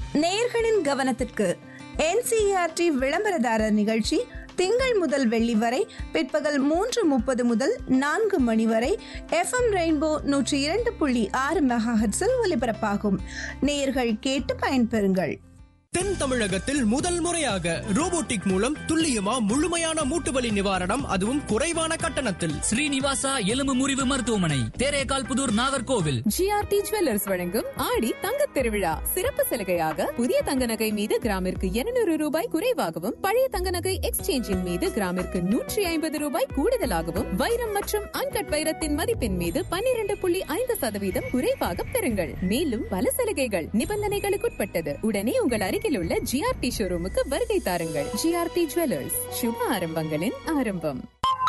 நேயர்களின் கவனத்திற்கு என்சிஆர்டி விளம்பரதாரர் நிகழ்ச்சி திங்கள் முதல் வெள்ளி வரை பிற்பகல் மூன்று முப்பது முதல் நான்கு மணி வரை எஃப்எம் ரெயின்போ நூற்றி இரண்டு புள்ளி ஆறு மெகாஹெட்ஸில் ஒலிபரப்பாகும் நேயர்கள் கேட்டு பயன்பெறுங்கள் தென் தமிழகத்தில் முதல் முறையாக ரோபோட்டிக் மூலம் துல்லியமா முழுமையான மூட்டு வலி நிவாரணம் அதுவும் குறைவான கட்டணத்தில் ஸ்ரீனிவாசா எலும்பு முறிவு மருத்துவமனை தேரேகால் புதூர் நாகர்கோவில் ஜிஆர்டி ஜுவல்லர்ஸ் வழங்கும் ஆடி தங்கத் திருவிழா சிறப்பு சலுகையாக புதிய தங்க நகை மீது கிராமிற்கு 200 ரூபாய் குறைவாகவும் பழைய தங்க நகை எக்ஸ்சேஞ்சின் மீது கிராமிற்கு நூற்றி ஐம்பது ரூபாய் கூடுதலாகவும் வைரம் மற்றும் அன்கட் வைரத்தின் மதிப்பின் மீது 12.5% புள்ளி ஐந்து சதவீதம் குறைவாக பெறுங்கள் மேலும் பல சலுகைகள் நிபந்தனைகளுக்குட்பட்டது உடனே உங்கள் அருகில் உள்ள ஜிஆர்டி ஷோரூமுக்கு வருகை தாருங்கள் ஜிஆர்டி ஜுவல்லர்ஸ் சுப ஆரம்பங்களின் ஆரம்பம்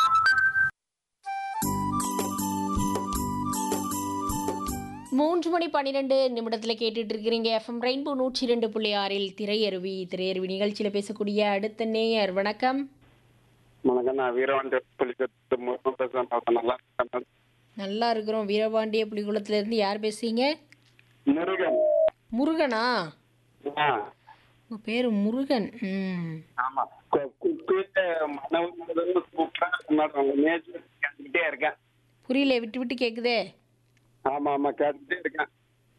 மூன்று மணி பன்னிரெண்டு நிமிடத்தில் கேட்டுட்டு இருக்கிறீங்க எஃப்எம் ரெயின்போ நூற்றி ரெண்டு புள்ளி ஆறில் திரையருவி திரையருவி நிகழ்ச்சியில் பேசக்கூடிய அடுத்த நேயர் வணக்கம் வணக்கம் நான் வீரவாண்டி புலிகத்து முருகன் பேசுறேன் பாப்பா. நல்லா இருக்கேன் நல்லா இருக்கிறோம் வீரபாண்டிய புலிகுளத்துலேருந்து யார் பேசுறீங்க முருகன் முருகனா ஆ உங்கள் பேர் முருகன் ம் ஆமா கு- குக்கு மனவன் சூப்பரா சொன்னாரு உங்க நேச்சு கேட்டுக்கிட்டே இருக்கேன் புரியல விட்டு விட்டு கேட்குதே ஆமா ஆமா கேட்டுக்கிட்டே இருக்கேன்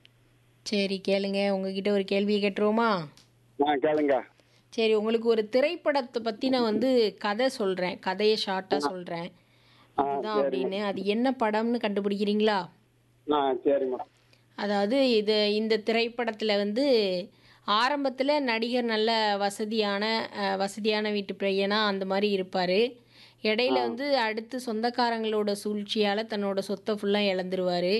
சரி கேளுங்க உங்ககிட்ட ஒரு கேள்வியை கேட்டுருவோமா ஆ கேளுங்க சரி உங்களுக்கு ஒரு திரைப்படத்தை பற்றி நான் வந்து கதை சொல்கிறேன் கதையை ஷார்ட்டாக சொல்கிறேன் இதுதான் அப்படின்னு அது என்ன படம்னு கண்டுபிடிக்கிறீங்களா ஆ சரிம்மா அதாவது இது இந்த திரைப்படத்தில் வந்து ஆரம்பத்தில் நடிகர் நல்ல வசதியான அஹ், வசதியான வீட்டு பையனா அந்த மாதிரி இருப்பார் இடையில வந்து அடுத்து சொந்தக்காரங்களோட சூழ்ச்சியால் தன்னோட சொத்தை ஃபுல்லாக இழந்துருவார்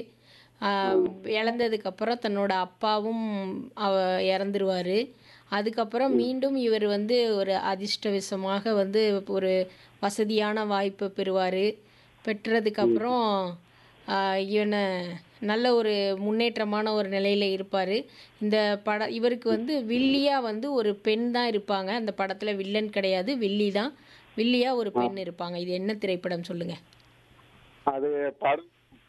இழந்ததுக்கப்புறம் தன்னோட அப்பாவும் அவ இறந்துருவார் அதுக்கப்புறம் மீண்டும் இவர் வந்து ஒரு அதிர்ஷ்டவசமாக வந்து ஒரு வசதியான வாய்ப்பை பெறுவார் பெற்றதுக்கப்புறம் இவனை நல்ல ஒரு முன்னேற்றமான ஒரு நிலையில் இருப்பார் இந்த பட இவருக்கு வந்து வில்லியாக வந்து ஒரு பெண் தான் இருப்பாங்க அந்த படத்தில் வில்லன் கிடையாது வில்லி தான் வில்லியாக ஒரு பெண் இருப்பாங்க இது என்ன திரைப்படம் சொல்லுங்கள் அது படம்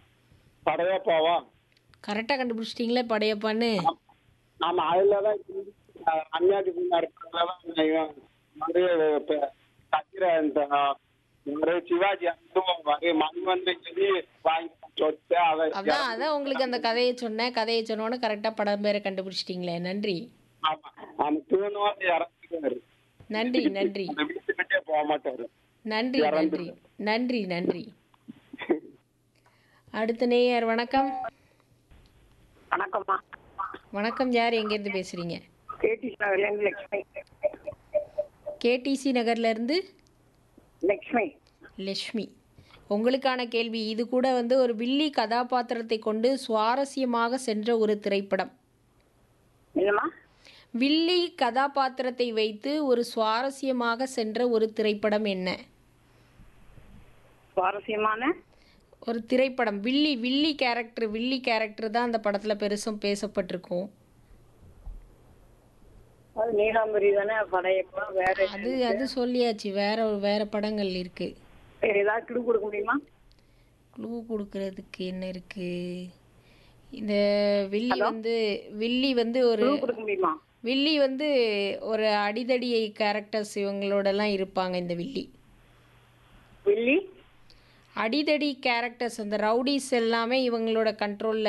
படையப்பாவா கரெக்டாக கண்டுபிடிச்சிட்டிங்களே படையப்பான்னு ஆமா அதுலதான் அந்நாட்டு குமார் படத்துலதான் இவன் வந்து இப்ப கத்திர இந்த ஒரு சிவாஜி அனுபவம் மண் வந்து சொல்லி வாங்கி சொத்து அதை அதான் அதான் உங்களுக்கு அந்த கதையை சொன்னேன் கதையை சொன்னோன்னே கரெக்டாக படம் பேரை கண்டுபிடிச்சிட்டிங்களே நன்றி ஆமா அவன் தூணோட இறந்துருவாரு நன்றி நன்றி அந்த வீட்டு விட்டே போக மாட்டாரு நன்றி நன்றி நன்றி நன்றி அடுத்த நேயர் வணக்கம் வணக்கம்மா வணக்கம் யார் எங்கேருந்து பேசுகிறீங்க கேடிஸ் நகர்லேருந்து லக்ஷ்மி கேடிசி நகர்லேருந்து லக்ஷ்மி லக்ஷ்மி உங்களுக்கான கேள்வி இது கூட வந்து ஒரு வில்லி கதாபாத்திரத்தை கொண்டு சுவாரஸ்யமாக சென்ற ஒரு திரைப்படம் என்னம்மா வில்லி கதாபாத்திரத்தை வைத்து ஒரு சுவாரஸ்யமாக சென்ற ஒரு திரைப்படம் என்ன சுவாரஸ்யமான ஒரு திரைப்படம் வில்லி வில்லி கேரக்டர் வில்லி கேரக்டர் தான் அந்த படத்தில் பெருசும் பேசப்பட்டிருக்கும் அது நீலாம்பரி தானே படையப்பா வேற அது அது சொல்லியாச்சு வேற வேற படங்கள் இருக்கு வேற ஏதாவது கிளு கொடுக்க முடியுமா க்ளூ கொடுக்கறதுக்கு என்ன இருக்கு இந்த வில்லி வந்து வில்லி வந்து ஒரு கிளு கொடுக்க முடியுமா வில்லி வந்து ஒரு அடிதடி கேரக்டர்ஸ் இவங்களோடலாம் இருப்பாங்க இந்த வில்லி வில்லி அடிதடி கேரக்டர்ஸ் அந்த ரவுடிஸ் எல்லாமே இவங்களோட கண்ட்ரோலில்